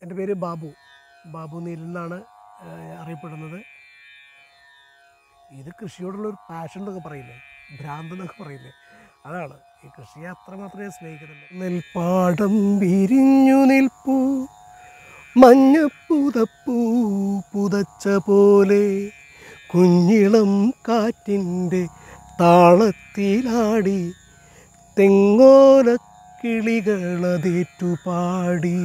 എൻ്റെ പേര് ബാബു ബാബു നീൽ എന്നാണ് ഏഹ്, അറിയപ്പെടുന്നത് ഇത് കൃഷിയോടുള്ള ഒരു പാഷൻ എന്നൊക്കെ പറയില്ലേ ഭ്രാന്ത് എന്നൊക്കെ പറയില്ലേ അതാണ് ഈ കൃഷിയെ അത്രമാത്രം ഞാൻ സ്നേഹിക്കുന്നുണ്ട് നെൽപ്പാടം വിരിഞ്ഞു നിൽപ്പൂ മഞ്ഞപ്പുതപ്പൂ പുതച്ച പോലെ കുഞ്ഞിളം കാറ്റിൻ്റെ താളത്തിലാടി തെങ്ങോല കിളികളതേറ്റു പാടി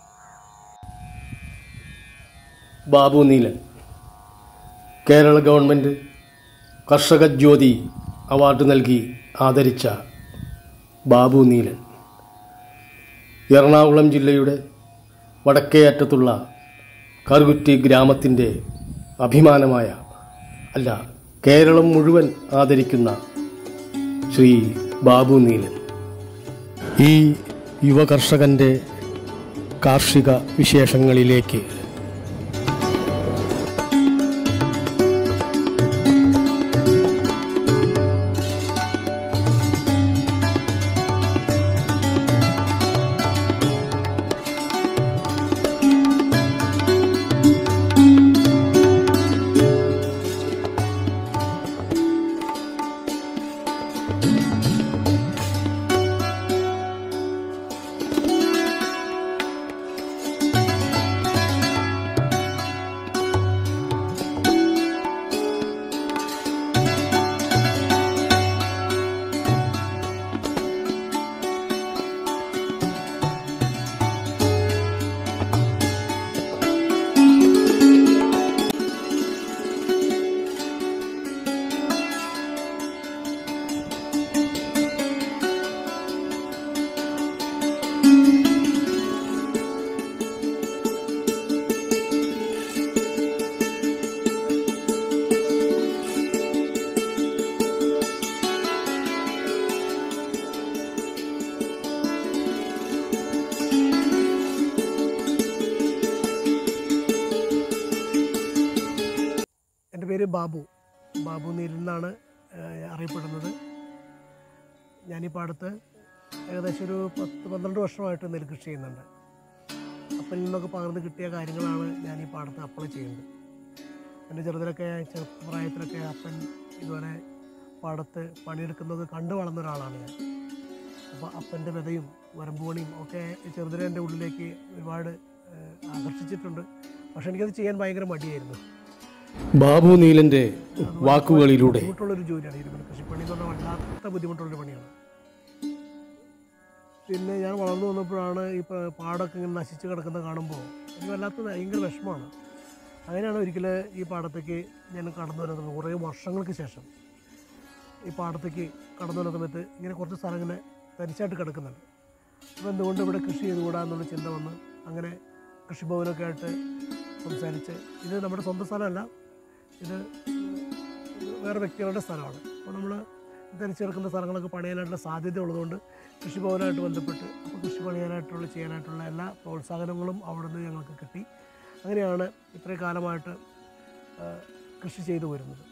ബാബു നീലൻ കേരള ഗവൺമെൻറ് കർഷക ജ്യോതി അവാർഡ് നൽകി ആദരിച്ച ബാബു നീലൻ എറണാകുളം ജില്ലയുടെ വടക്കേ അറ്റത്തുള്ള കറുകുറ്റി ഗ്രാമത്തിൻ്റെ അഭിമാനമായ അല്ല കേരളം മുഴുവൻ ആദരിക്കുന്ന ശ്രീ ബാബു നീലൻ ഈ യുവ കർഷകൻ്റെ കാർഷിക വിശേഷങ്ങളിലേക്ക് എൻ്റെ പേര് ബാബു ബാബു നീൽ എന്നാണ് ഏഹ്, അറിയപ്പെടുന്നത് ഞാനിപ്പോൾ അടുത്ത് ഏകദേശം ഒരു പത്ത് പന്ത്രണ്ട് വർഷമായിട്ട് നെൽകൃഷി ചെയ്യുന്നുണ്ട് അപ്പനിൽ നിന്നൊക്കെ പകർന്ന് കിട്ടിയ കാര്യങ്ങളാണ് ഞാൻ ഈ പാടത്ത് അപ്ലൈ ചെയ്യുന്നത് എൻ്റെ ചെറുതിലൊക്കെ ചെറുപ്രായത്തിലൊക്കെ അപ്പൻ ഇതുപോലെ പാടത്ത് പണിയെടുക്കുന്നത് കണ്ടു വളർന്ന ഒരാളാണ് ഞാൻ അപ്പോൾ അപ്പൻ്റെ വിതയും വരമ്പുപണിയും ഒക്കെ ഈ ചെറുതിലെ എൻ്റെ ഉള്ളിലേക്ക് ഒരുപാട് ഏഹ്, ആകർഷിച്ചിട്ടുണ്ട് പക്ഷെ എനിക്കത് ചെയ്യാൻ ഭയങ്കര മടിയായിരുന്നു ബാബു നീലന്റെ വാക്കുകളിലൂടെ ബുദ്ധിമുട്ടുള്ളൊരു ജോലിയാണ് ഇരുമല കൃഷിപ്പണി എന്ന് പറഞ്ഞാൽ വല്ലാത്ത ബുദ്ധിമുട്ടുള്ളൊരു പണിയാണ് പിന്നെ ഞാൻ വളർന്നു വന്നപ്പോഴാണ് ഈ പ- പാടമൊക്കെ ഇങ്ങനെ നശിച്ച് കിടക്കുന്നത് കാണുമ്പോൾ എനിക്ക് വല്ലാത്ത ഭയങ്കര വിഷമമാണ് അങ്ങനെയാണ് ഒരിക്കൽ ഈ പാടത്തേക്ക് ഞാൻ കടന്നു വരുന്നത് കുറേ വർഷങ്ങൾക്ക് ശേഷം ഈ പാടത്തേക്ക് കടന്നു വരുന്ന സമയത്ത് ഇങ്ങനെ കുറച്ച് സ്ഥലം ഇങ്ങനെ തരിച്ചായിട്ട് കിടക്കുന്നുണ്ട് അപ്പോൾ എന്തുകൊണ്ട് ഇവിടെ കൃഷി ചെയ്തുകൂടാ എന്നുള്ള ചിന്ത വന്ന് അങ്ങനെ കൃഷിഭവനൊക്കെ ആയിട്ട് സംസാരിച്ച് ഇത് നമ്മുടെ സ്വന്തം സ്ഥലമല്ല ഇത് വേറെ വ്യക്തികളുടെ സ്ഥലമാണ് അപ്പോൾ നമ്മൾ ധരിച്ചെടുക്കുന്ന സ്ഥലങ്ങളൊക്കെ പണിയാനായിട്ടുള്ള സാധ്യത ഉള്ളതുകൊണ്ട് കൃഷിഭവനായിട്ട് ബന്ധപ്പെട്ട് അപ്പോൾ കൃഷി പണിയാനായിട്ടുള്ള ചെയ്യാനായിട്ടുള്ള എല്ലാ പ്രോത്സാഹനങ്ങളും അവിടെ നിന്ന് ഞങ്ങൾക്ക് കിട്ടി അങ്ങനെയാണ് ഇത്രയും കാലമായിട്ട് ആ, കൃഷി ചെയ്തു വരുന്നത്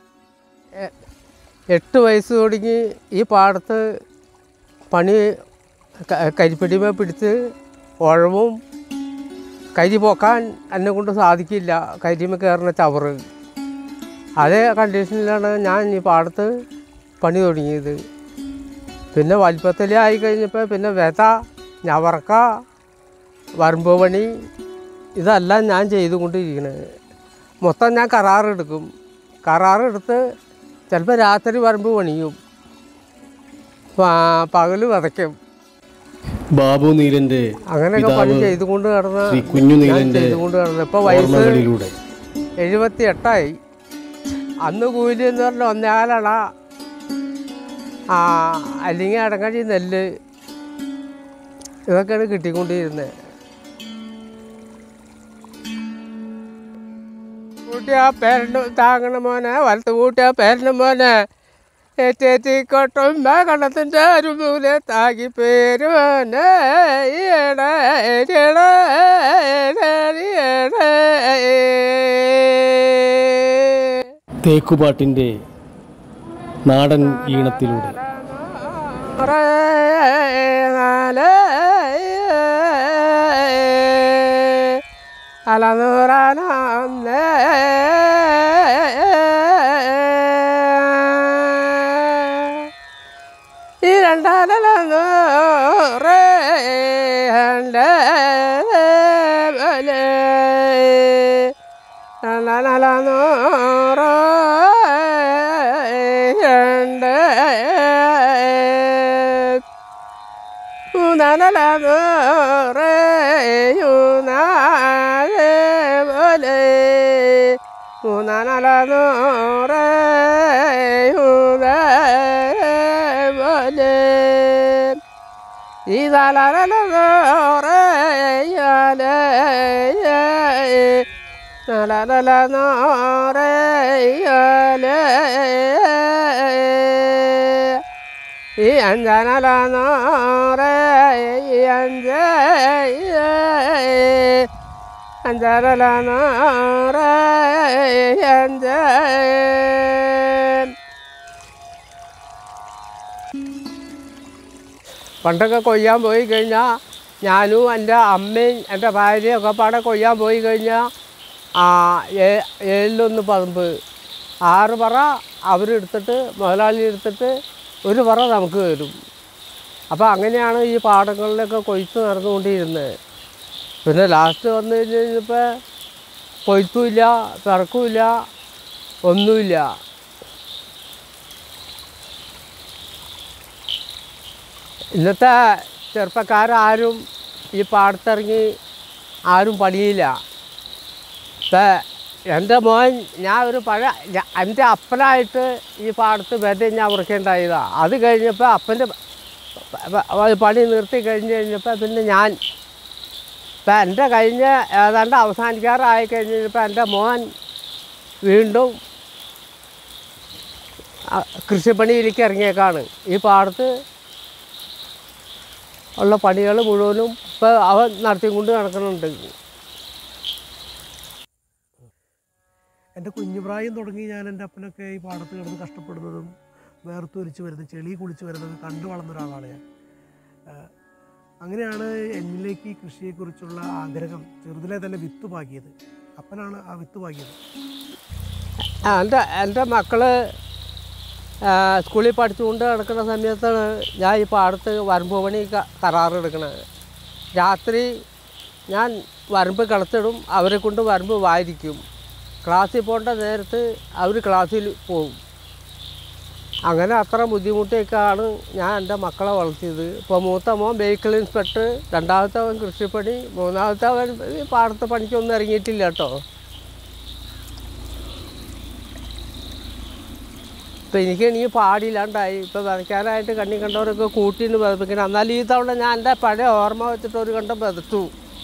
എട്ട് വയസ്സ് തുടങ്ങി ഈ പാടത്ത് പണി ക- കരിപ്പെട്ടിമേ പിടിച്ച് ഉഴവും കരി പോക്കാൻ എന്നെ കൊണ്ട് സാധിക്കില്ല കരിമ കയറുന്ന ചവറ് അതേ കണ്ടീഷനിലാണ് ഞാൻ ഈ പാടത്ത് പണി തുടങ്ങിയത് പിന്നെ വലിപ്പത്തിൽ ആയി കഴിഞ്ഞപ്പോൾ പിന്നെ വിത ഞവറക്ക വരമ്പ് പണി ഇതെല്ലാം ഞാൻ ചെയ്തുകൊണ്ടിരിക്കുന്നത് മൊത്തം ഞാൻ കരാറെടുക്കും കരാറെടുത്ത് ചിലപ്പോൾ രാത്രി വരമ്പ് പണിയും പ- പകല് വിതയ്ക്കും ബാബു നീലന്റെ അങ്ങനെയൊക്കെ പണി പിതാവ് ചെയ്തുകൊണ്ട് നടന്ന ശ്രീ കുഞ്ഞു ഞാൻ നീലന്റെ ചെയ്തുകൊണ്ട് നടന്ന ഇപ്പോൾ വയസ്സ് ഓർമ്മകളിലൂടെ എഴുപത്തി എട്ടായി അന്ന് കൂലി എന്ന് പറഞ്ഞാൽ ഒന്നേകാലണ ആ അല്ലെങ്കിൽ അടങ്ങഴി നെല്ല് ഇതൊക്കെയാണ് കിട്ടിക്കൊണ്ടിരുന്നത് കൂട്ടിയ പേരൻ്റെ താങ്ങണ മോനെ വലത്ത് കൂട്ടിയ പേരൻ്റെ മോനെ ഏറ്റേറ്റിക്കോട്ടും കണത്തിൻ്റെ അരുമൂലെ താകി പേര് മോനെ ഈയിടെ, ഈയിടെ, ഈയിടെ, ഈയിടെ. തേക്കുപാട്ടിന്റെ നാടൻ ഈണത്തിലൂടെ റേ, നാലേ, അലനൂറാനേ ഈ രണ്ടാലൂറേ നൂറോ ഈ അഞ്ചനല നോറേ ഈ അഞ്ച അഞ്ചനല നോറേ അഞ്ച പണ്ടൊക്കെ കൊയ്യാൻ പോയി കഴിഞ്ഞാൽ ഞാനും എൻ്റെ അമ്മയും എൻ്റെ ഭാര്യയും ഒക്കെ പാടെ കൊയ്യാൻ പോയി കഴിഞ്ഞാൽ ആ ഏ- ഏഴിലൊന്ന് പതിമ്പ് ആറ് പറ അവരെടുത്തിട്ട് മുതലാളി എടുത്തിട്ട് ഒരു പറ നമുക്ക് തരും അപ്പോൾ അങ്ങനെയാണ് ഈ പാടങ്ങളിലൊക്കെ കൊയ്ത്ത് നടന്നുകൊണ്ടിരുന്നത് പിന്നെ ലാസ്റ്റ് വന്നു കഴിഞ്ഞ് കഴിഞ്ഞപ്പോൾ കൊയ്ത്തുമില്ല പിറക്കുമില്ല ഒന്നുമില്ല ഇന്നത്തെ ചെറുപ്പക്കാരാരും ഈ പാടത്തിറങ്ങി ആരും പണിയില്ല ഇപ്പം എൻ്റെ മോൻ ഞാൻ ഒരു പഴ ഞാ- എൻ്റെ അപ്പനായിട്ട് ഈ പാടത്ത് വിത ഞാൻ ഉറക്കേണ്ടായതാണ് അത് കഴിഞ്ഞപ്പോൾ അപ്പൻ്റെ പ- പ- പണി നിർത്തി കഴിഞ്ഞ് കഴിഞ്ഞപ്പോൾ പിന്നെ ഞാൻ ഇപ്പം എൻ്റെ കഴിഞ്ഞ ഏതാണ്ട് അവസാനിക്കാറായി കഴിഞ്ഞപ്പോൾ എൻ്റെ മോൻ വീണ്ടും ആ, കൃഷിപ്പണിയിലേക്ക് ഇറങ്ങിയേക്കാണ് ഈ പാടത്ത് ഉള്ള പണികൾ മുഴുവനും ഇപ്പോൾ അവൻ നടത്തിക്കൊണ്ട് നടക്കുന്നുണ്ട് എൻ്റെ കുഞ്ഞുപ്രായം തുടങ്ങി ഞാൻ എൻ്റെ അപ്പനൊക്കെ ഈ പാടത്ത് കിടന്ന് കഷ്ടപ്പെടുന്നതും വേർത്തൊലിച്ച് വരുന്നതും ചെളി കുളിച്ച് വരുന്നതും കണ്ടു വളർന്ന ഒരാളാണ് ഞാൻ ആഹ് അങ്ങനെയാണ് എന്നിലേക്ക് ഈ കൃഷിയെക്കുറിച്ചുള്ള ആഗ്രഹം ചെറുതിലെ തന്നെ വിത്ത് പാകിയത് അപ്പനാണ് ആ വിത്ത് പാകിയത് ആ, എൻ്റെ എൻ്റെ മക്കള് ആ, സ്കൂളിൽ പഠിച്ചുകൊണ്ട് നടക്കുന്ന സമയത്താണ് ഞാൻ ഈ പാടത്ത് വരമ്പ് പണി ക- കരാറെടുക്കണത് രാത്രി ഞാൻ വരമ്പ് കളത്തിടും അവരെ കൊണ്ട് വരമ്പ് വായിരിക്കും ക്ലാസ്സിൽ പോകേണ്ട നേരത്ത് അവർ ക്ലാസ്സിൽ പോകും അങ്ങനെ അത്ര ബുദ്ധിമുട്ടിയൊക്കെയാണ് ഞാൻ എൻ്റെ മക്കളെ വളർത്തിയത് ഇപ്പോൾ മൂത്ത മോൻ വെഹിക്കിൾ ഇൻസ്പെക്ടർ രണ്ടാമത്തെ അവൻ കൃഷിപ്പണി മൂന്നാമത്തെ അവൻ ഈ പാടത്ത് പണിക്കൊന്നും ഇറങ്ങിയിട്ടില്ല കേട്ടോ ഇപ്പം എനിക്ക് ഇനി പാടില്ലാണ്ടായി ഇപ്പം വിതയ്ക്കാനായിട്ട് കണ്ണി കണ്ടവരൊക്കെ കൂട്ടിന് വിതപ്പിക്കണം എന്നാൽ ഈ തവണ ഞാൻ എൻ്റെ പഴയ ഓർമ്മ വെച്ചിട്ട് ഒരു കണ്ടം വിതച്ചു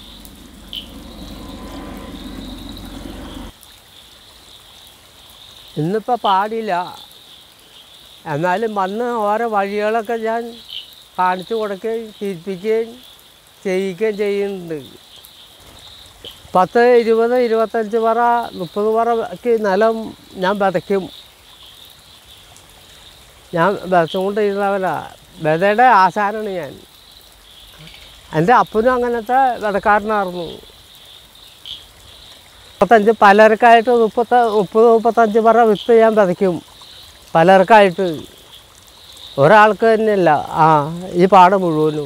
ഇന്നിപ്പോൾ പാടില്ല എന്നാലും വന്ന് ഓരോ വഴികളൊക്കെ ഞാൻ കാണിച്ചു കൊടുക്കുകയും ചിരിപ്പിക്കുകയും ചെയ്യിക്കുകയും ചെയ്യുന്നുണ്ട് പത്ത് ഇരുപത് ഇരുപത്തഞ്ച് പറ മുപ്പത് പറയ്ക്ക് നിലം ഞാൻ വിതയ്ക്കും ഞാൻ വിതച്ചുകൊണ്ടിരുന്നവനാ വിതയുടെ ആശാനാണ് ഞാൻ എൻ്റെ അപ്പനും അങ്ങനത്തെ വിതക്കാരനായിരുന്നു മുപ്പത്തഞ്ച് പലർക്കായിട്ട് മുപ്പത്ത മുപ്പത് മുപ്പത്തഞ്ച് പറ വിത്ത് ഞാൻ വിതയ്ക്കും പലർക്കായിട്ട് ഒരാൾക്ക് തന്നെയല്ല ആ ഈ പാടം മുഴുവനും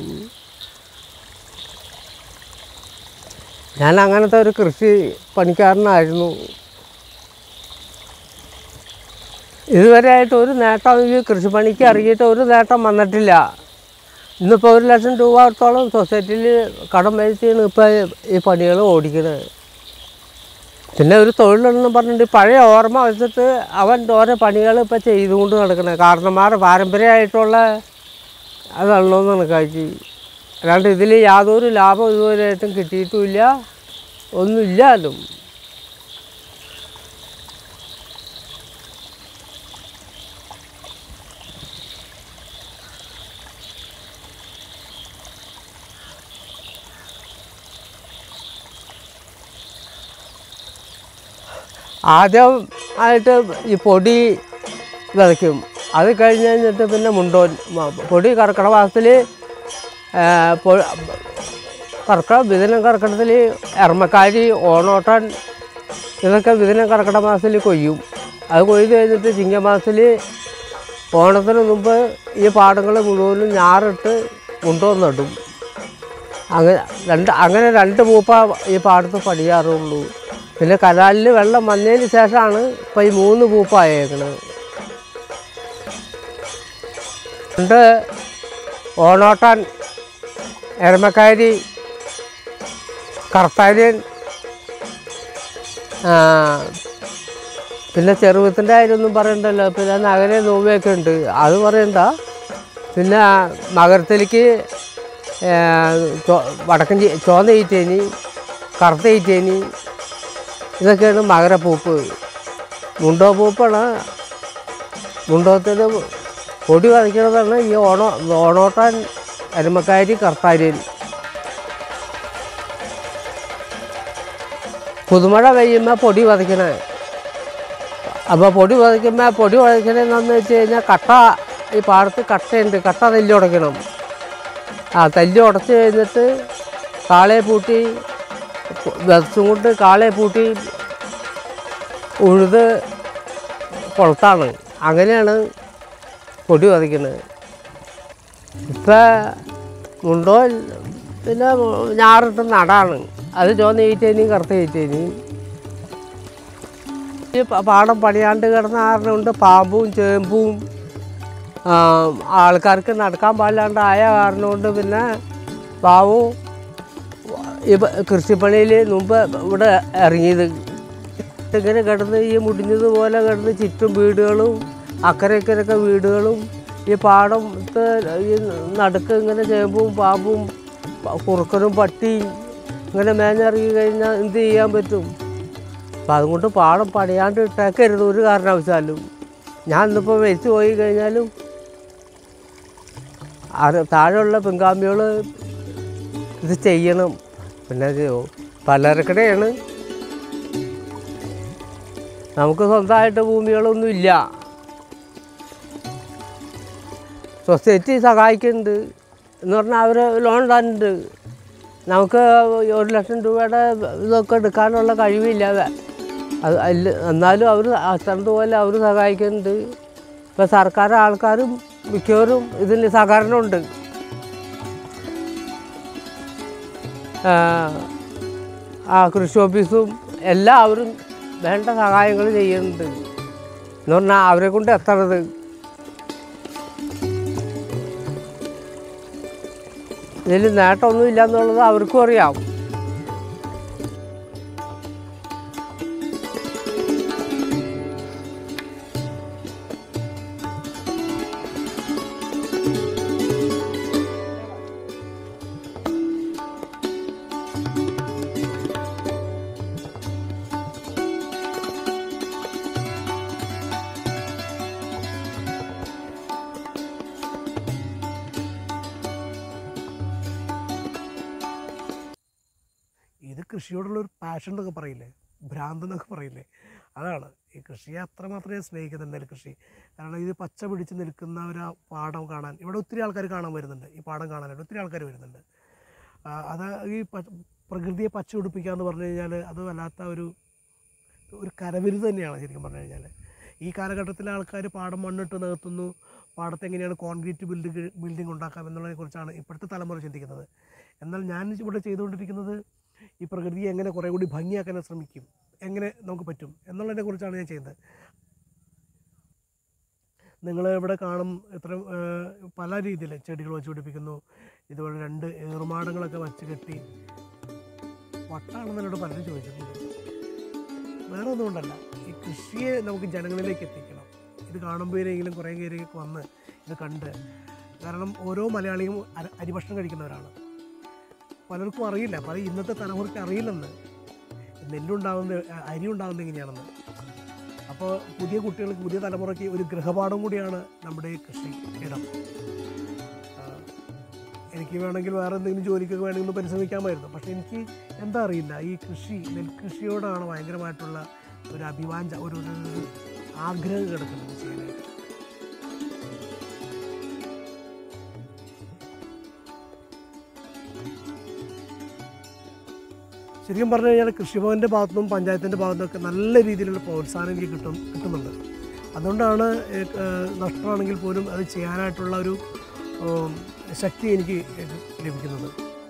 ഞാൻ അങ്ങനത്തെ ഒരു കൃഷി പണിക്കാരനായിരുന്നു ഇതുവരെയായിട്ട് ഒരു നേട്ടം ഈ കൃഷിപ്പണിക്ക് ഇറങ്ങിയിട്ട് ഒരു നേട്ടം വന്നിട്ടില്ല ഇന്നിപ്പോൾ ഒരു ലക്ഷം രൂപ അടുത്തോളം സൊസൈറ്റിയിൽ കടം മേടിച്ചാണ് ഇപ്പോൾ ഈ പണികൾ ഓടിക്കുന്നത് പിന്നെ ഒരു തൊഴിലെന്ന് പറഞ്ഞിട്ട് പഴയ ഓർമ്മ വെച്ചിട്ട് അവൻ ഓരോ പണികൾ ഇപ്പോൾ ചെയ്തുകൊണ്ട് നടക്കുന്നത് കാരണന്മാരുടെ പാരമ്പര്യമായിട്ടുള്ള അതുള്ളൂ കണക്കാക്കി അല്ലാണ്ട് ഇതിൽ യാതൊരു ലാഭം ഇതുവരെയായിട്ടും കിട്ടിയിട്ടുമില്ല ഒന്നുമില്ലാലും ആദ്യം ആയിട്ട് ഈ പൊടി വിതയ്ക്കും അത് കഴിഞ്ഞ് കഴിഞ്ഞിട്ട് പിന്നെ മുണ്ടോൻ മ- പൊടി കർക്കിടക മാസത്തിൽ കർക്കിടക വിതനം കർക്കിടത്തിൽ എർമക്കാരി ഓണോട്ടൻ ഇതൊക്കെ വിതനം കർക്കിടക മാസത്തിൽ കൊയ്യും അത് കൊയ്ത് കഴിഞ്ഞിട്ട് ചിങ്ങമാസത്തിൽ ഓണത്തിന് മുമ്പ് ഈ പാടങ്ങൾ മുഴുവനും ഞാറിട്ട് കൊണ്ടുവന്ന് നടും അങ്ങനെ രണ്ട് അങ്ങനെ രണ്ട് പൂപ്പ ഈ പാടത്ത് പണിയാറുള്ളൂ പിന്നെ കനാലിൽ വെള്ളം വന്നതിന് ശേഷമാണ് ഇപ്പം ഈ മൂന്ന് പൂപ്പ ആയേക്കണത് രണ്ട് ഓണോട്ടാൻ എരമക്കാരി കർത്താര്യൻ ആ, പിന്നെ ചെറുപ്പത്തിൻ്റെ കാര്യമൊന്നും പറയണ്ടല്ലോ പിന്നെ നഗര നോവയൊക്കെ ഉണ്ട് അത് പറയണ്ട പിന്നെ മകരത്തിലേക്ക് വടക്കൻ ചി- ചോന്ന ഈറ്റേനി കറുത്ത ഈറ്റേനി ഇതൊക്കെയാണ് മകരപ്പൂപ്പ് മുണ്ടോ പൂപ്പാണ് മുണ്ടോത്തിന് പൊടി വരയ്ക്കുന്നതാണ് ഈ ഓണോ ഓണോട്ടാൻ അരുമക്കാരി കർത്താര്യൻ പുതുമഴ പെയ്യുമ്പോൾ പൊടി വതയ്ക്കണേ അപ്പോൾ പൊടി വതയ്ക്കുമ്പോൾ പൊടി വതയ്ക്കണമെന്ന് വെച്ച് കഴിഞ്ഞാൽ കട്ട ഈ പാടത്ത് കട്ടയുണ്ട് കട്ട തല്ലി ഉടയ്ക്കണം ആ തല്ലി ഉടച്ച് കഴിഞ്ഞിട്ട് കാളയെ പൂട്ടി വെച്ചും കൊണ്ട് കാളയെ പൂട്ടി ഉഴുത് പുറത്താണ് അങ്ങനെയാണ് പൊടി വതയ്ക്കുന്നത് ഇപ്പം മുണ്ടോ പിന്നെ ഞാറിട്ട് നടാണ് അത് ചുവന്ന ഈറ്റേനിയും കറുത്ത ഈറ്റേനിയും ഈ പ- പാടം പണിയാണ്ട് കിടന്ന കാരണം കൊണ്ട് പാമ്പും ചേമ്പും ആ, ആൾക്കാർക്ക് നടക്കാൻ പാടില്ലാണ്ടായ കാരണം കൊണ്ട് പിന്നെ പാവവും ഈ പ- കൃഷിപ്പണിയിൽ മുമ്പ് ഇവിടെ ഇറങ്ങിയത് ഇങ്ങനെ കിടന്ന് ഈ മുടിഞ്ഞതുപോലെ കിടന്ന് ചുറ്റും വീടുകളും അക്കരെ ഇക്കരൊക്കെ വീടുകളും ഈ പാടത്ത് ഈ നടുക്ക് ഇങ്ങനെ ചേമ്പും പാമ്പും പ- കുറുക്കനും പട്ടിയും ഇങ്ങനെ മേഞ്ഞിറങ്ങി കഴിഞ്ഞാൽ എന്ത് ചെയ്യാൻ പറ്റും അപ്പം അതുകൊണ്ട് പാടം പണിയാണ്ട് ഇട്ടേക്കരുത് ഒരു കാരണവശാലും ഞാൻ ഇന്നിപ്പോൾ മരിച്ചു പോയി കഴിഞ്ഞാലും അത് താഴെയുള്ള പിൻഗാമികൾ ഇത് ചെയ്യണം പിന്നെ ഇത് പലർക്കിടെയാണ് നമുക്ക് സ്വന്തമായിട്ട് ഭൂമികളൊന്നും ഇല്ല സൊസൈറ്റി സഹായിക്കുന്നുണ്ട് എന്ന് പറഞ്ഞാൽ അവർ ലോൺ തരുന്നുണ്ട് നമുക്ക് ഒരു ലക്ഷം രൂപയുടെ ഇതൊക്കെ എടുക്കാനുള്ള കഴിവില്ല അത് അതിൽ എന്നാലും അവർ അത്രതുപോലെ അവർ സഹായിക്കുന്നുണ്ട് ഇപ്പം സർക്കാർ ആൾക്കാരും മിക്കവരും ഇതിന് സഹകരണമുണ്ട് ആ, ആ കൃഷി ഓഫീസും എല്ലാവരും വേണ്ട സഹായങ്ങൾ ചെയ്യുന്നുണ്ട് എന്ന് പറഞ്ഞാൽ അവരെ കൊണ്ട് എത്തണത് ഇതിൽ നേട്ടമൊന്നും ഇല്ല എന്നുള്ളത് അവർക്കും അറിയാം ഇത് കൃഷിയോടുള്ള ഒരു പാഷൻ എന്നൊക്കെ പറയില്ലേ ഭ്രാന്ത് എന്നൊക്കെ പറയില്ലേ അതാണ് ഈ കൃഷിയെ അത്രമാത്രം ഞാൻ സ്നേഹിക്കുന്നത് നെൽകൃഷി കാരണം ഇത് പച്ച പിടിച്ച് നിൽക്കുന്ന ഒരു ആ പാടം കാണാൻ ഇവിടെ ഒത്തിരി ആൾക്കാർ കാണാൻ വരുന്നുണ്ട് ഈ പാടം കാണാനായിട്ട് ഒത്തിരി ആൾക്കാർ വരുന്നുണ്ട് ആ, അത് ഈ പ- പ്രകൃതിയെ പച്ച പിടിപ്പിക്കുക എന്ന് പറഞ്ഞു കഴിഞ്ഞാൽ അത് വല്ലാത്ത ഒരു ഒരു കരവിരുത് തന്നെയാണ് ശരിക്കും പറഞ്ഞു കഴിഞ്ഞാൽ ഈ കാലഘട്ടത്തിലെ ആൾക്കാർ പാടം മണ്ണിട്ട് നികത്തുന്നു പാടത്ത് എങ്ങനെയാണ് കോൺക്രീറ്റ് ബിൽഡിംഗ് ബിൽഡിംഗ് ഉണ്ടാക്കാം എന്നുള്ളതിനെക്കുറിച്ചാണ് ഇപ്പോഴത്തെ തലമുറ ചിന്തിക്കുന്നത് എന്നാൽ ഞാൻ ഇവിടെ ചെയ്തുകൊണ്ടിരിക്കുന്നത് ഈ പ്രകൃതിയെ എങ്ങനെ കുറേ കൂടി ഭംഗിയാക്കാൻ ശ്രമിക്കും എങ്ങനെ നമുക്ക് പറ്റും എന്നുള്ളതിനെക്കുറിച്ചാണ് ഞാൻ ചെയ്യുന്നത് നിങ്ങൾ ഇവിടെ കാണും ഇത്ര പല രീതിയിൽ ചെടികൾ വെച്ച് പിടിപ്പിക്കുന്നു ഇതുപോലെ രണ്ട് ഏറുമാടങ്ങളൊക്കെ വച്ച് കെട്ടി വട്ടാണെന്ന് എന്നോട് പലരും ചോദിച്ചിട്ടുണ്ട് വേറെ ഒന്നും കൊണ്ടല്ല ഈ കൃഷിയെ നമുക്ക് ജനങ്ങളിലേക്ക് എത്തിക്കണം ഇത് കാണുമ്പോഴെങ്കിലും കുറേ പേരൊക്കെ വന്ന് ഇത് കണ്ട് കാരണം ഓരോ മലയാളിയും അര അരിഭക്ഷണം കഴിക്കുന്നവരാണ് പലർക്കും അറിയില്ല പല ഇന്നത്തെ തലമുറയ്ക്ക് അറിയില്ലെന്ന് നെല്ലുണ്ടാകുന്നത് അരി ഉണ്ടാകുന്നത് എങ്ങനെയാണെന്ന് അപ്പോൾ പുതിയ കുട്ടികൾക്ക് പുതിയ തലമുറയ്ക്ക് ഒരു ഗൃഹപാഠം കൂടിയാണ് നമ്മുടെ ഈ കൃഷി ഇടം ആ, എനിക്ക് വേണമെങ്കിൽ വേറെ എന്തെങ്കിലും ജോലിക്കൊക്കെ വേണമെങ്കിൽ ഒന്ന് പരിശ്രമിക്കാമായിരുന്നു പക്ഷേ എനിക്ക് എന്താ അറിയില്ല ഈ കൃഷി നെൽകൃഷിയോടാണ് ഭയങ്കരമായിട്ടുള്ള ഒരു അഭിവാഞ്ച ഒരു ഒരു ഒരു ആഗ്രഹം കിടക്കുന്നത് ചെയ്യാനായിട്ട് ശരിക്കും പറഞ്ഞു കഴിഞ്ഞാൽ കൃഷിഭവൻ്റെ ഭാഗത്തുനിന്നും പഞ്ചായത്തിൻ്റെ ഭാഗത്തുനിന്നൊക്കെ നല്ല രീതിയിലുള്ള പ്രോത്സാഹനം എനിക്ക് കിട്ടും കിട്ടുന്നുണ്ട് അതുകൊണ്ടാണ് ഏഹ്, ഏഹ്, നഷ്ടമാണെങ്കിൽ പോലും അത് ചെയ്യാനായിട്ടുള്ള ഒരു ഉം, ശക്തി എനിക്ക് ലഭിക്കുന്നത്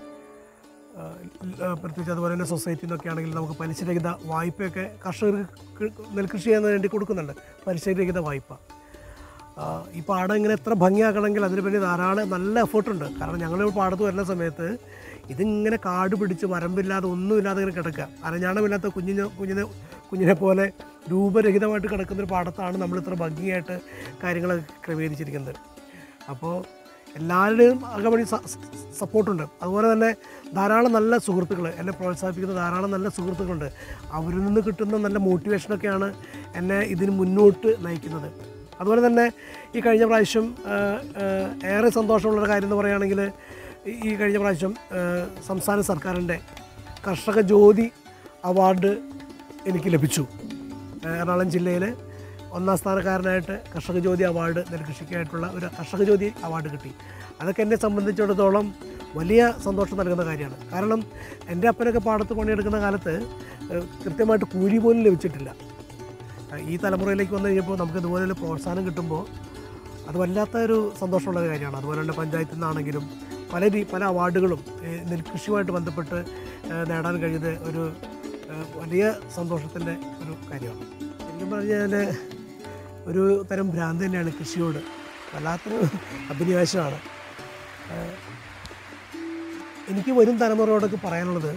ആഹ് പ്രത്യേകിച്ച് അതുപോലെ തന്നെ സൊസൈറ്റിയിൽ നിന്നൊക്കെ ആണെങ്കിൽ നമുക്ക് പലിശരഹിത വായ്പയൊക്കെ കർഷകർക്ക് നെൽകൃഷി ചെയ്യാൻ വേണ്ടി കൊടുക്കുന്നുണ്ട് പലിശരഹിത വായ്പ ആഹ് ഈ പാടം ഇങ്ങനെ എത്ര ഭംഗിയാക്കണമെങ്കിൽ അതിന് വേണ്ടി ധാരാളം നല്ല എഫേർട്ടുണ്ട് കാരണം ഞങ്ങൾ പാടത്ത് വരുന്ന സമയത്ത് ഇതിങ്ങനെ കാട് പിടിച്ച് വരമ്പില്ലാതെ ഒന്നുമില്ലാതെ ഇങ്ങനെ കിടക്കുക അരഞ്ഞാണമില്ലാത്ത കുഞ്ഞിനെ കുഞ്ഞിനെ കുഞ്ഞിനെ പോലെ രൂപരഹിതമായിട്ട് കിടക്കുന്ന ഒരു പാടത്താണ് നമ്മൾ ഇത്ര ഭംഗിയായിട്ട് കാര്യങ്ങൾ ക്രമീകരിച്ചിരിക്കുന്നത് അപ്പോൾ എല്ലാവരുടെയും അകമണി സപ്പോർട്ടുണ്ട് അതുപോലെ തന്നെ ധാരാളം നല്ല സുഹൃത്തുക്കൾ എന്നെ പ്രോത്സാഹിപ്പിക്കുന്ന ധാരാളം നല്ല സുഹൃത്തുക്കളുണ്ട് അവരിൽ നിന്ന് കിട്ടുന്ന നല്ല മോട്ടിവേഷനൊക്കെയാണ് എന്നെ ഇതിന് മുന്നോട്ട് നയിക്കുന്നത് അതുപോലെ തന്നെ ഈ കഴിഞ്ഞ പ്രാവശ്യം ആ, ആ, ഏറെ സന്തോഷമുള്ളൊരു കാര്യം എന്ന് പറയുകയാണെങ്കിൽ ഈ- ഈ കഴിഞ്ഞ പ്രാവശ്യം ആ, സംസ്ഥാന സർക്കാരിൻ്റെ കർഷക ജ്യോതി അവാർഡ് എനിക്ക് ലഭിച്ചു എറണാകുളം ജില്ലയിൽ ഒന്നാം സ്ഥാനക്കാരനായിട്ട് കർഷക ജ്യോതി അവാർഡ് നെൽകൃഷിക്കായിട്ടുള്ള ഒരു കർഷക ജ്യോതി അവാർഡ് കിട്ടി അതൊക്കെ എന്നെ സംബന്ധിച്ചിടത്തോളം വലിയ സന്തോഷം നൽകുന്ന കാര്യമാണ് കാരണം എൻ്റെ അപ്പനൊക്കെ പാടത്ത് പണിയെടുക്കുന്ന കാലത്ത് ഏഹ്, കൃത്യമായിട്ട് കൂലി പോലും ലഭിച്ചിട്ടില്ല ഏഹ്, ഈ തലമുറയിലേക്ക് വന്നു കഴിഞ്ഞപ്പോൾ നമുക്ക് ഇതുപോലെയുള്ള പ്രോത്സാഹനം കിട്ടുമ്പോൾ അത് വല്ലാത്ത ഒരു സന്തോഷമുള്ള ഒരു കാര്യമാണ് അതുപോലെ തന്നെ പഞ്ചായത്തിൽ നിന്നാണെങ്കിലും പല രീ പല അവാർഡുകളും ഏഹ്, നെൽകൃഷിയുമായിട്ട് ബന്ധപ്പെട്ട് ഏഹ്, നേടാൻ കഴിയുന്നത് ഒരു ഏഹ്, വലിയ സന്തോഷത്തിൻ്റെ ഒരു കാര്യമാണ് ശരിക്കും പറഞ്ഞാൽ ഒരു തരം ഭ്രാന്ത് തന്നെയാണ് കൃഷിയോട് വല്ലാത്തൊരു അഭിനിവേശമാണ് ഏഹ്, എനിക്ക് വരും തലമുറയോടൊക്കെ പറയാനുള്ളത്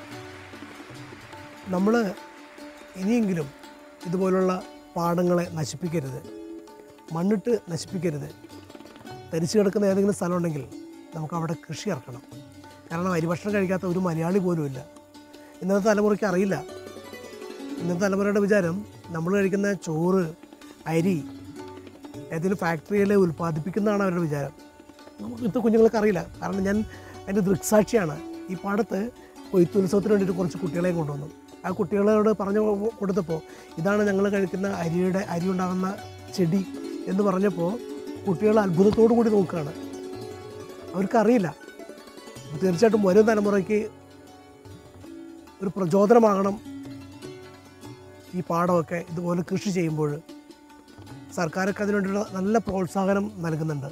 നമ്മൾ ഇനിയെങ്കിലും ഇതുപോലുള്ള പാടങ്ങളെ നശിപ്പിക്കരുത് മണ്ണിട്ട് നശിപ്പിക്കരുത് തരിച്ചു കിടക്കുന്ന ഏതെങ്കിലും സ്ഥലമുണ്ടെങ്കിൽ നമുക്ക് അവിടെ കൃഷി ഇറക്കണം കാരണം അരിഭക്ഷണം കഴിക്കാത്ത ഒരു മലയാളി പോലുമില്ല ഇന്നത്തെ തലമുറയ്ക്ക് അറിയില്ല ഇന്നത്തെ തലമുറയുടെ വിചാരം നമ്മൾ കഴിക്കുന്ന ചോറ് അരി ഏതെങ്കിലും ഫാക്ടറിയിൽ ഉൽപ്പാദിപ്പിക്കുന്നതാണ് അവരുടെ വിചാരം നമുക്ക് ഇന്നത്തെ കുഞ്ഞുങ്ങൾക്ക് അറിയില്ല കാരണം ഞാൻ അതിൻ്റെ ദൃക്സാക്ഷിയാണ് ഈ പാടത്ത് കൊയ്ത്തുത്സവത്തിന് വേണ്ടിയിട്ട് കുറച്ച് കുട്ടികളെ കൊണ്ടുവന്നു ആ കുട്ടികളോട് പറഞ്ഞു കൊടുത്തപ്പോൾ ഇതാണ് ഞങ്ങൾ കഴിക്കുന്ന അരിയുടെ അരി ഉണ്ടാകുന്ന ചെടി എന്ന് പറഞ്ഞപ്പോൾ കുട്ടികൾ അത്ഭുതത്തോടു കൂടി നോക്കുകയാണ് അവർക്കറിയില്ല അപ്പോൾ തീർച്ചയായിട്ടും വരും തലമുറയ്ക്ക് ഒരു പ്രചോദനമാകണം ഈ പാടമൊക്കെ ഇതുപോലെ കൃഷി ചെയ്യുമ്പോൾ സർക്കാരൊക്കെ അതിനുവേണ്ടിയുള്ള നല്ല പ്രോത്സാഹനം നൽകുന്നുണ്ട്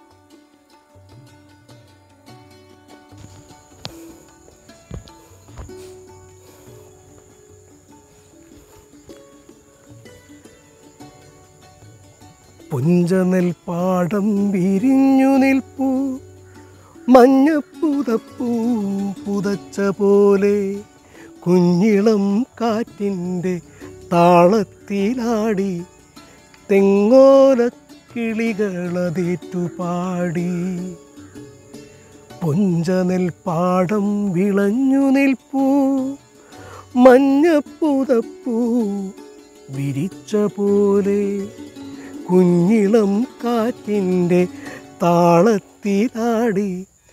പുഞ്ചനെൽ പാടം വിരിഞ്ഞു നിൽപ്പൂ മഞ്ഞപ്പുതപ്പൂ പുതച്ച പോലെ കുഞ്ഞിളം കാറ്റിൻ്റെ താളത്തിലാടി തെങ്ങോലക്കിളികളതേറ്റു പാടി പുഞ്ചനെൽ പാടം വിളഞ്ഞു നിൽപ്പൂ മഞ്ഞപ്പുതപ്പൂ വിരിച്ച പോലെ കുഞ്ഞിളം കാറ്റിൻ്റെ താളത്തിലാടി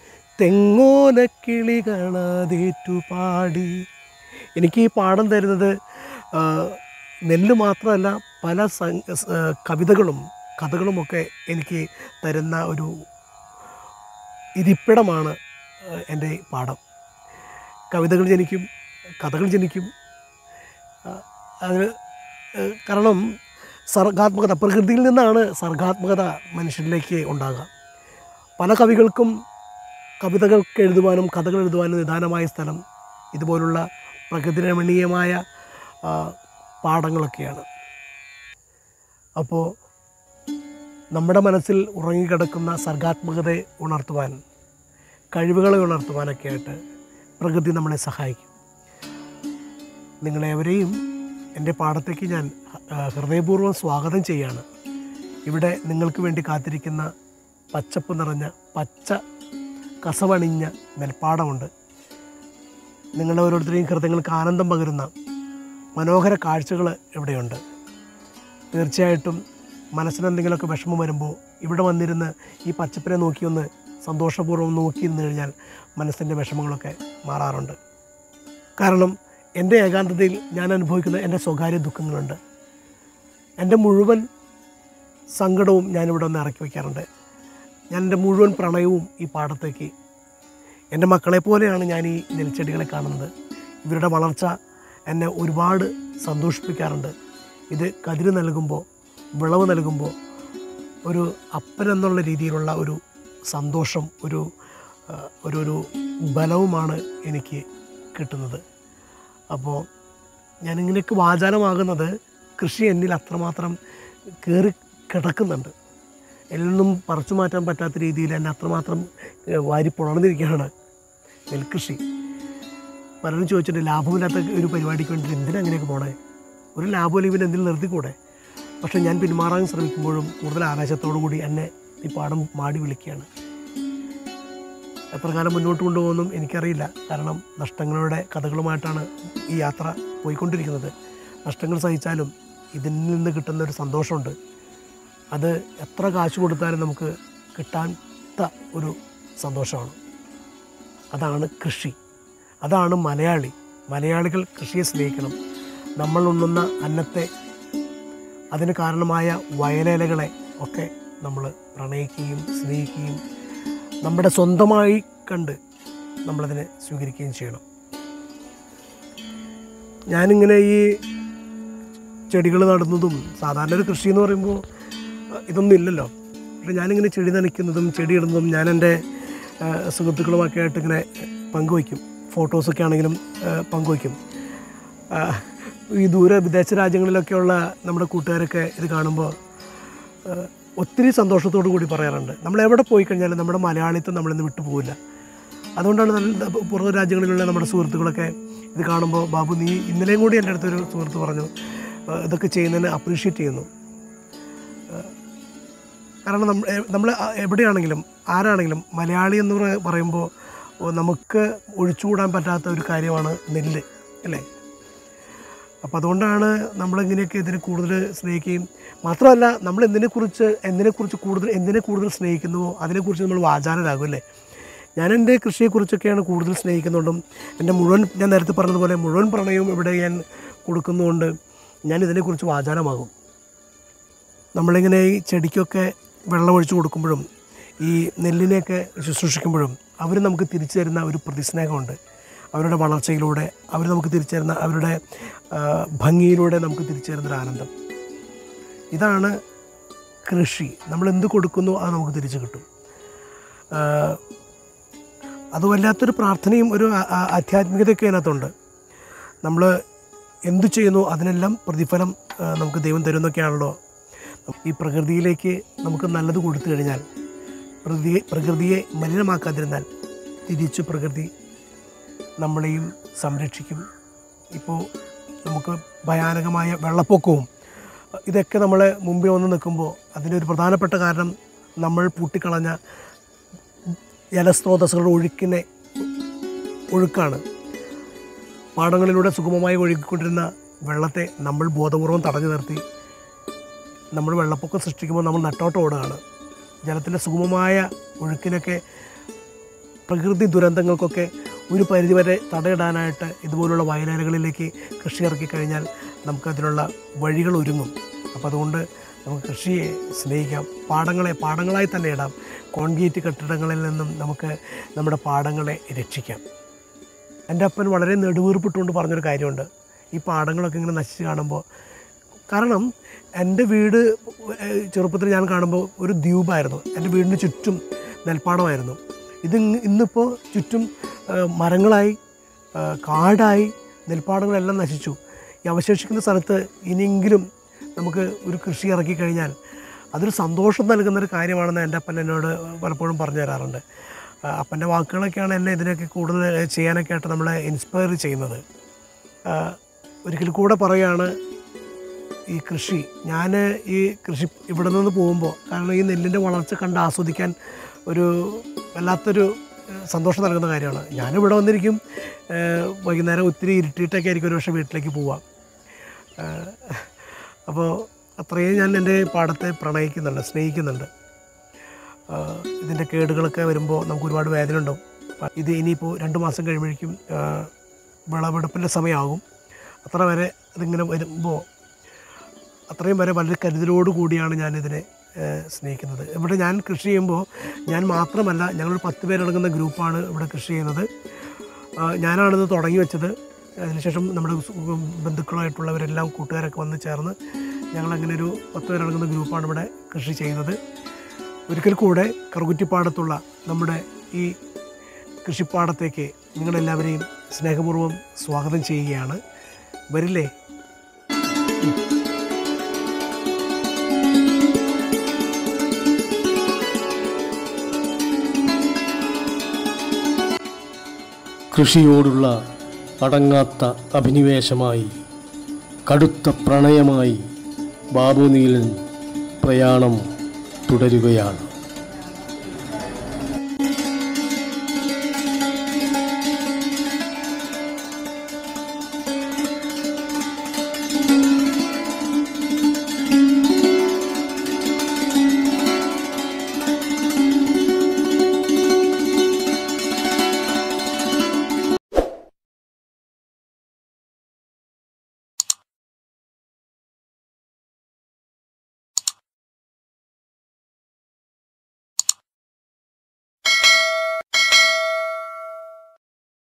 തെങ്ങോലക്കിളികളതേറ്റു പാടി എനിക്ക് ഈ പാഠം തരുന്നത് ആ, നെല്ല് മാത്രമല്ല പല സം- സ്- ആ, കവിതകളും കഥകളുമൊക്കെ എനിക്ക് തരുന്ന ഒരു ഇരിപ്പിടമാണ് ആ, എൻ്റെ ഈ പാഠം കവിതകൾ ജനിക്കും കഥകൾ ജനിക്കും ആ, അതിന് ആ, കാരണം സർഗാത്മകത പ്രകൃതിയിൽ നിന്നാണ് സർഗാത്മകത മനുഷ്യരിലേക്ക് ഉണ്ടാകുക പല കവികൾക്കും കവിതകൾക്ക് എഴുതുവാനും കഥകൾ എഴുതുവാനും നിദാനമായ സ്ഥലം ഇതുപോലുള്ള പ്രകൃതി രമണീയമായ ആ, പാടങ്ങളൊക്കെയാണ് അപ്പോൾ നമ്മുടെ മനസ്സിൽ ഉറങ്ങിക്കിടക്കുന്ന സർഗാത്മകതയെ ഉണർത്തുവാൻ കഴിവുകളെ ഉണർത്തുവാനൊക്കെ ആയിട്ട് പ്രകൃതി നമ്മളെ സഹായിക്കും നിങ്ങളെവരെയും എൻ്റെ പാടത്തേക്ക് ഞാൻ ആ, ഹൃദയപൂർവ്വം സ്വാഗതം ചെയ്യാണ് ഇവിടെ നിങ്ങൾക്ക് വേണ്ടി കാത്തിരിക്കുന്ന പച്ചപ്പ് നിറഞ്ഞ പച്ച കസവണിഞ്ഞ നെൽപ്പാടമുണ്ട് നിങ്ങളുടെ ഓരോരുത്തരെയും ഹൃദയങ്ങൾക്ക് ആനന്ദം പകരുന്ന മനോഹര കാഴ്ചകൾ ഇവിടെയുണ്ട് തീർച്ചയായിട്ടും മനസ്സിന് എന്തെങ്കിലുമൊക്കെ വിഷമം വരുമ്പോൾ ഇവിടെ വന്നിരുന്ന് ഈ പച്ചപ്പിനെ നോക്കിയൊന്ന് സന്തോഷപൂർവ്വം നോക്കി നിന്ന് കഴിഞ്ഞാൽ മനസ്സിൻ്റെ വിഷമങ്ങളൊക്കെ മാറാറുണ്ട് കാരണം എൻ്റെ ഏകാന്തതയിൽ ഞാൻ അനുഭവിക്കുന്ന എൻ്റെ സ്വകാര്യ ദുഃഖങ്ങളുണ്ട് എൻ്റെ മുഴുവൻ സങ്കടവും ഞാനിവിടെ ഒന്ന് ഇറക്കി വയ്ക്കാറുണ്ട് ഞാൻ എൻ്റെ മുഴുവൻ പ്രണയവും ഈ പാടത്തേക്ക് എൻ്റെ മക്കളെ പോലെയാണ് ഞാൻ ഈ നെൽച്ചെടികളെ കാണുന്നത് ഇവരുടെ വളർച്ച എന്നെ ഒരുപാട് സന്തോഷിപ്പിക്കാറുണ്ട് ഇത് കതിര് നൽകുമ്പോൾ വിളവ് നൽകുമ്പോൾ ഒരു അപ്പൻ എന്നുള്ള രീതിയിലുള്ള ഒരു സന്തോഷം ഒരു ആ, ഒരു ഒരു ബലവുമാണ് എനിക്ക് കിട്ടുന്നത് അപ്പോൾ ഞാനിങ്ങനെയൊക്കെ വാചാലമാകുന്നത് കൃഷി എന്നിൽ അത്രമാത്രം കയറി കിടക്കുന്നുണ്ട് എന്നിൽ നിന്നും പറിച്ചു മാറ്റാൻ പറ്റാത്ത രീതിയിൽ എന്നെ അത്രമാത്രം ഏഹ്, വാരി പുണർന്നിരിക്കുകയാണ് നെൽകൃഷി പലരും ചോദിച്ചിട്ട് ലാഭമില്ലാത്ത ഒരു പരിപാടിക്ക് വേണ്ടിയിട്ട് എന്തിനാ അങ്ങനെയൊക്കെ പോണേ ഒരു ലാഭമില്ല ഇവൻ എന്തിനും നിർത്തിക്കൂടെ പക്ഷേ ഞാൻ പിന്മാറാൻ ശ്രമിക്കുമ്പോഴും കൂടുതൽ ആവേശത്തോടു കൂടി എന്നെ ഈ പാഠം മാടി വിളിക്കുകയാണ് എത്ര കാലം മുന്നോട്ട് കൊണ്ടുപോകുമെന്നും എനിക്കറിയില്ല കാരണം നഷ്ടങ്ങളുടെ കഥകളുമായിട്ടാണ് ഈ യാത്ര പോയിക്കൊണ്ടിരിക്കുന്നത് നഷ്ടങ്ങൾ സഹിച്ചാലും ഇതിൽ നിന്ന് കിട്ടുന്ന ഒരു സന്തോഷമുണ്ട് അത് എത്ര കാശ് കൊടുത്താലും നമുക്ക് കിട്ടാത്ത ഒരു സന്തോഷമാണ് അതാണ് കൃഷി അതാണ് മലയാളി മലയാളികൾ കൃഷിയെ സ്നേഹിക്കണം നമ്മൾ ഉണ്ണുന്ന അന്നത്തെ അതിന് കാരണമായ വയലേലകളെ ഒക്കെ നമ്മൾ പ്രണയിക്കുകയും സ്നേഹിക്കുകയും നമ്മുടെ സ്വന്തമായി കണ്ട് നമ്മളതിനെ സ്വീകരിക്കുകയും ചെയ്യണം ഞാനിങ്ങനെ ഈ ചെടികൾ നടുന്നതും സാധാരണ ഒരു കൃഷി എന്ന് പറയുമ്പോൾ അഹ് ഇതൊന്നും ഇല്ലല്ലോ പക്ഷെ ഞാനിങ്ങനെ ചെടി നനയ്ക്കുന്നതും ചെടി ഇടുന്നതും ഞാൻ എൻ്റെ അഹ് സുഹൃത്തുക്കളുമൊക്കെ ആയിട്ട് ഇങ്ങനെ പങ്കുവയ്ക്കും ഫോട്ടോസൊക്കെ ആണെങ്കിലും അഹ് പങ്കുവയ്ക്കും ആഹ് ഈ ദൂര വിദേശ രാജ്യങ്ങളിലൊക്കെയുള്ള നമ്മുടെ കൂട്ടുകാരൊക്കെ ഇത് കാണുമ്പോൾ ആഹ് ഒത്തിരി സന്തോഷത്തോടു കൂടി പറയാറുണ്ട് നമ്മൾ എവിടെ പോയി കഴിഞ്ഞാലും നമ്മുടെ മലയാളിത്തം നമ്മളിന്ന് വിട്ടു പോകില്ല അതുകൊണ്ടാണ് നല്ല പുറം രാജ്യങ്ങളിലുള്ള നമ്മുടെ സുഹൃത്തുക്കളൊക്കെ ഇത് കാണുമ്പോൾ ബാബു നീ ഇന്നലെയും കൂടി എൻ്റെ അടുത്തൊരു സുഹൃത്ത് പറഞ്ഞു ആഹ് ഇതൊക്കെ ചെയ്യുന്നതിന് അപ്രീഷിയേറ്റ് ചെയ്യുന്നു ആഹ് കാരണം നമ്മൾ നമ്മൾ എവിടെയാണെങ്കിലും ആരാണെങ്കിലും മലയാളി എന്ന് പറ- പറയുമ്പോൾ ഓ, നമുക്ക് ഒഴിച്ചുകൂടാൻ പറ്റാത്ത ഒരു കാര്യമാണ് നെല്ല് അല്ലേ അപ്പോൾ അതുകൊണ്ടാണ് നമ്മളിങ്ങനെയൊക്കെ ഇതിനെ കൂടുതൽ സ്നേഹിക്കുകയും മാത്രമല്ല നമ്മൾ എന്തിനെക്കുറിച്ച് എന്തിനെക്കുറിച്ച് കൂടുതൽ എന്തിനെ കൂടുതൽ സ്നേഹിക്കുന്നുവോ അതിനെക്കുറിച്ച് നമ്മൾ വാചാലരാകും അല്ലേ ഞാൻ എൻ്റെ കൃഷിയെക്കുറിച്ചൊക്കെയാണ് കൂടുതൽ സ്നേഹിക്കുന്നുണ്ടും എൻ്റെ മുഴുവൻ ഞാൻ നേരത്തെ പറഞ്ഞതുപോലെ മുഴുവൻ പ്രണയവും ഇവിടെ ഞാൻ കൊടുക്കുന്നതുകൊണ്ട് ഞാൻ ഇതിനെക്കുറിച്ച് വാചാലമാകും നമ്മളിങ്ങനെ ഈ ചെടിക്കൊക്കെ വെള്ളമൊഴിച്ച് കൊടുക്കുമ്പോഴും ഈ നെല്ലിനെയൊക്കെ ശുശ്രൂഷിക്കുമ്പോഴും അവർ നമുക്ക് തിരിച്ചു തരുന്ന ഒരു പ്രതിസ്നേഹമുണ്ട് അവരുടെ വളർച്ചയിലൂടെ അവർ നമുക്ക് തിരിച്ചു തരുന്ന അവരുടെ ആ, ഭംഗിയിലൂടെ നമുക്ക് തിരിച്ചു തരുന്നൊരു ആനന്ദം ഇതാണ് കൃഷി നമ്മൾ എന്ത് കൊടുക്കുന്നു അത് നമുക്ക് തിരിച്ചു കിട്ടും ആ, അത് വല്ലാത്തൊരു പ്രാർത്ഥനയും ഒരു ആ- ആ- ആധ്യാത്മികതയൊക്കെ അതിനകത്തുണ്ട് നമ്മൾ എന്തു ചെയ്യുന്നു അതിനെല്ലാം പ്രതിഫലം ആ, നമുക്ക് ദൈവം തരുന്നൊക്കെയാണല്ലോ ഈ പ്രകൃതിയിലേക്ക് നമുക്ക് നല്ലത് കൊടുത്തു കഴിഞ്ഞാൽ പ്രകൃതിയെ പ്രകൃതിയെ മലിനമാക്കാതിരുന്നാൽ തിരിച്ചു പ്രകൃതി നമ്മളെയും സംരക്ഷിക്കും ഇപ്പോൾ നമുക്ക് ഭയാനകമായ വെള്ളപ്പൊക്കവും ഇതൊക്കെ നമ്മളെ മുമ്പിൽ വന്ന് നിൽക്കുമ്പോൾ അതിനൊരു പ്രധാനപ്പെട്ട കാരണം നമ്മൾ പൂട്ടിക്കളഞ്ഞ ജലസ്രോതസ്സുകളുടെ ഒഴുക്കിനെ ഒഴുക്കാണ് പാടങ്ങളിലൂടെ സുഗമമായി ഒഴുകിക്കൊണ്ടിരുന്ന വെള്ളത്തെ നമ്മൾ ബോധപൂർവം തടഞ്ഞു നിർത്തി നമ്മൾ വെള്ളപ്പൊക്കം സൃഷ്ടിക്കുമ്പോൾ നമ്മൾ നട്ടോട്ട് ഓടുകയാണ് ജലത്തിൻ്റെ സുഗമമായ ഒഴുക്കിനൊക്കെ പ്രകൃതി ദുരന്തങ്ങൾക്കൊക്കെ ഒരു പരിധിവരെ തടയിടാനായിട്ട് ഇതുപോലുള്ള വയലേലകളിലേക്ക് കൃഷി ഇറക്കി കഴിഞ്ഞാൽ നമുക്കതിനുള്ള വഴികൾ ഒരുങ്ങും അപ്പോൾ അതുകൊണ്ട് നമുക്ക് കൃഷിയെ സ്നേഹിക്കാം പാടങ്ങളെ പാടങ്ങളായി തന്നെ ഇടാം കോൺക്രീറ്റ് കെട്ടിടങ്ങളിൽ നിന്നും നമുക്ക് നമ്മുടെ പാടങ്ങളെ രക്ഷിക്കാം എൻ്റെ അപ്പൻ വളരെ നെടുവീർപ്പിട്ടുകൊണ്ട് പറഞ്ഞൊരു കാര്യമുണ്ട് ഈ പാടങ്ങളൊക്കെ ഇങ്ങനെ നശിച്ച് കാണുമ്പോൾ കാരണം എൻ്റെ വീട് ഏഹ്, ചെറുപ്പത്തിൽ ഞാൻ കാണുമ്പോൾ ഒരു ദ്വീപായിരുന്നു എൻ്റെ വീടിന് ചുറ്റും നെൽപ്പാടമായിരുന്നു ഇത് ഇന്ന് ഇന്നിപ്പോൾ ചുറ്റും ഏഹ്, മരങ്ങളായി ഏഹ്, കാടായി നെൽപ്പാടങ്ങളെല്ലാം നശിച്ചു ഈ അവശേഷിക്കുന്ന സ്ഥലത്ത് ഇനിയെങ്കിലും നമുക്ക് ഒരു കൃഷി ഇറക്കി കഴിഞ്ഞാൽ അതൊരു സന്തോഷം നൽകുന്നൊരു കാര്യമാണെന്ന് എൻ്റെ അപ്പൻ എന്നോട് പലപ്പോഴും പറഞ്ഞു തരാറുണ്ട് ആ, അപ്പൻ്റെ വാക്കുകളൊക്കെയാണ് എന്നെ ഇതിനൊക്കെ കൂടുതൽ ചെയ്യാനൊക്കെ ആയിട്ട് നമ്മളെ ഇൻസ്പയർ ചെയ്യുന്നത് ആ, ഒരിക്കൽ കൂടെ പറയുകയാണ് ഈ കൃഷി ഞാൻ ഈ കൃഷി ഇവിടെ നിന്ന് പോകുമ്പോൾ കാരണം ഈ നെല്ലിൻ്റെ വളർച്ച കണ്ട് ആസ്വദിക്കാൻ ഒരു വല്ലാത്തൊരു ഏഹ്, സന്തോഷം നൽകുന്ന കാര്യമാണ് ഞാനിവിടെ വന്നിരിക്കും ഏഹ്, വൈകുന്നേരം ഒത്തിരി ഇരുട്ടിയിട്ടൊക്കെ ആയിരിക്കും ഒരു പക്ഷേ വീട്ടിലേക്ക് പോവാം അപ്പോൾ അത്രയും ഞാൻ എൻ്റെ പാടത്തെ പ്രണയിക്കുന്നുണ്ട് സ്നേഹിക്കുന്നുണ്ട് ആഹ് ഇതിൻ്റെ കേടുകളൊക്കെ വരുമ്പോൾ നമുക്ക് ഒരുപാട് വേദന ഉണ്ടാവും അപ്പ ഇത് ഇനിയിപ്പോൾ രണ്ട് മാസം കഴിയുമ്പോഴേക്കും ആഹ് വിളവെടുപ്പിൻ്റെ സമയമാകും അത്ര വരെ ഇതിങ്ങനെ വരുമ്പോൾ അത്രയും വരെ വളരെ കരുതലോട് കൂടിയാണ് ഞാനിതിനെ ഏഹ് സ്നേഹിക്കുന്നത് ഇവിടെ ഞാൻ കൃഷി ചെയ്യുമ്പോൾ ഞാൻ മാത്രമല്ല ഞങ്ങളൊരു പത്ത് പേരടങ്ങുന്ന ഗ്രൂപ്പാണ് ഇവിടെ കൃഷി ചെയ്യുന്നത് ആഹ് ഞാനാണിത് തുടങ്ങി വെച്ചത് അതിനുശേഷം നമ്മുടെ സു- ബന്ധുക്കളായിട്ടുള്ളവരെല്ലാം കൂട്ടുകാരൊക്കെ വന്ന് ചേർന്ന് ഞങ്ങളങ്ങനെ ഒരു പത്ത് പേരടങ്ങുന്ന ഗ്രൂപ്പാണ് ഇവിടെ കൃഷി ചെയ്യുന്നത് ഒരിക്കൽ കൂടെ കറുകുറ്റിപ്പാടത്തുള്ള നമ്മുടെ ഈ കൃഷിപ്പാടത്തേക്ക് നിങ്ങളെല്ലാവരെയും സ്നേഹപൂർവ്വം സ്വാഗതം ചെയ്യുകയാണ് വരില്ലേ കൃഷിയോടുള്ള അടങ്ങാത്ത അഭിനിവേശമായി കടുത്ത പ്രണയമായി ബാബു നീലൻ പ്രയാണം തുടരുകയാണ്